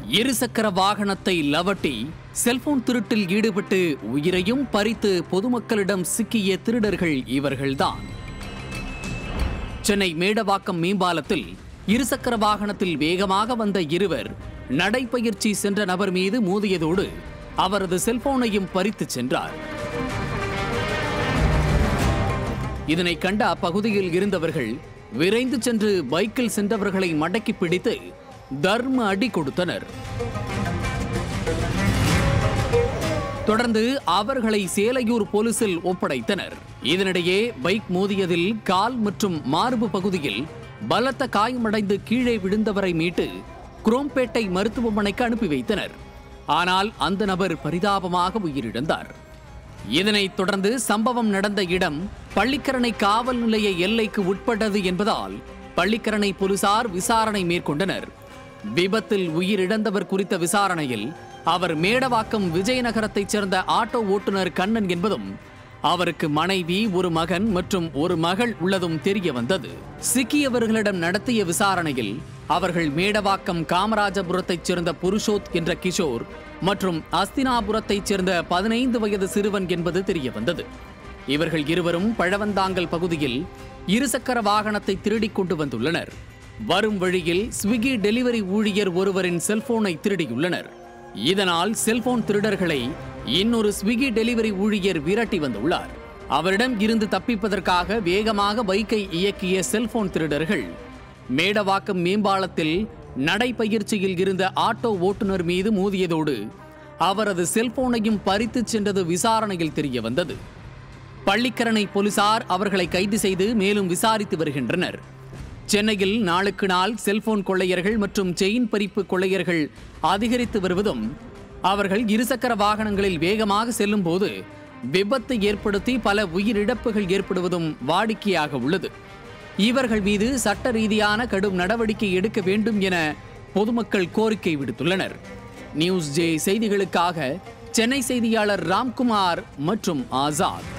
இருசக்கர வாகனத்தை லவட்டி செல்போன் திருட்டில் ஈடுபட்டு உயிரையும் பறித்து பொதுமக்களிடம் சிக்கிய திருடர்கள் இவர்கள்தான் சென்னை மேடவாக்கம் மேம்பாலத்தில் இருசக்கர வாகனத்தில் வேகமாக வந்த இருவர் நடைப்பயிற்சி சென்ற நபர் மீது மோதியதோடு அவரது செல்போனையும் பறித்துச் சென்றார் இதனை கண்ட அப்பகுதியில் இருந்தவர்கள் விரைந்து சென்று பைக்கில் சென்றவர்களை மடக்கி பிடித்து தர்ம அடி கொடுத்தனர் தொடர்ந்து அவர்களை சேலையூர் போலீசில் ஒப்படைத்தனர் இதனிடையே பைக் மோதியதில் கால் மற்றும் மார்பு பகுதியில் பலத்த காயமடைந்து கீழே விழுந்தவரை மீட்டு குரோம்பேட்டை மருத்துவமனைக்கு அனுப்பி வைத்தனர் ஆனால் அந்த நபர் பரிதாபமாக உயிரிழந்தார் இதனைத் தொடர்ந்து சம்பவம் நடந்த இடம் பள்ளிக்கரணை காவல் நிலைய எல்லைக்கு உட்பட்டது என்பதால் பள்ளிக்கரணை போலீசார் விசாரணை மேற்கொண்டனர் விபத்தில் உயிரிழந்தவர் குறித்த விசாரணையில் அவர் மேடவாக்கம் விஜயநகரத்தைச் சேர்ந்த ஆட்டோ ஓட்டுநர் கண்ணன் என்பதும் அவருக்கு மனைவி ஒரு மகன் மற்றும் ஒரு மகள் உள்ளதும் தெரிய வந்தது சிக்கியவர்களிடம் நடத்திய விசாரணையில் அவர்கள் மேடவாக்கம் காமராஜபுரத்தைச் சேர்ந்த புருஷோத் என்ற கிஷோர் மற்றும் அஸ்தினாபுரத்தைச் சேர்ந்த பதினைந்து வயது சிறுவன் என்பது தெரிய வந்தது இவர்கள் இருவரும் பழவந்தாங்கல் பகுதியில் இருசக்கர வாகனத்தை திருடிக் கொண்டு வந்துள்ளனர் வரும் வழியில் ஸ்விக்கி டெலிவரி ஊழியர் ஒருவரின் செல்போனை திருடியுள்ளனர் இதனால் செல்போன் திருடர்களை இன்னொரு ஸ்விக்கி டெலிவரி ஊழியர் விரட்டி வந்துள்ளார் அவரிடம் இருந்து தப்பிப்பதற்காக வேகமாக பைக்கை இயக்கிய செல்போன் திருடர்கள் மேடவாக்கம் மேம்பாலத்தில் நடைப்பயிற்சியில் இருந்த ஆட்டோ ஓட்டுநர் மீது மோதியதோடு அவரது செல்போனையும் பறித்துச் சென்றது விசாரணையில் தெரிய வந்தது பள்ளிக்கரணை போலீசார் அவர்களை கைது செய்து மேலும் விசாரித்து வருகின்றனர் சென்னையில் நாளுக்கு நாள் செல்போன் கொள்ளையர்கள் மற்றும் செயின் பறிப்பு கொள்ளையர்கள் அதிகரித்து வருவதும் அவர்கள் இருசக்கர வாகனங்களில் வேகமாக செல்லும் போது விபத்து ஏற்படுத்தி பல உயிரிழப்புகள் ஏற்படுவதும் வாடிக்கையாக உள்ளது இவர்கள் மீது சட்ட ரீதியான கடும் நடவடிக்கை எடுக்க வேண்டும் என பொதுமக்கள் கோரிக்கை விடுத்துள்ளனர் நியூஸ் ஜே செய்திகளுக்காக சென்னை செய்தியாளர் ராம்குமார் மற்றும் ஆசாத்